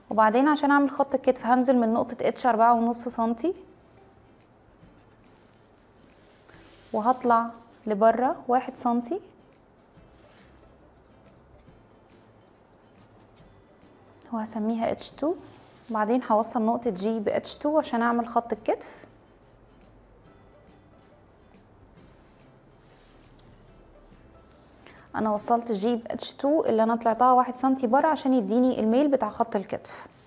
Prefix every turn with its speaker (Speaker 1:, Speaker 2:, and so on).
Speaker 1: وبعدين عشان اعمل خط الكتف هنزل من نقطة اتش اربعة ونص سنتي وهطلع لبره واحد سنتي وهسميها اتش 2 بعدين هوصل نقطة جي ب اتش 2 عشان اعمل خط الكتف انا وصلت جي ب اتش 2 اللي انا طلعتها واحد سنتي بره عشان يديني الميل بتاع خط الكتف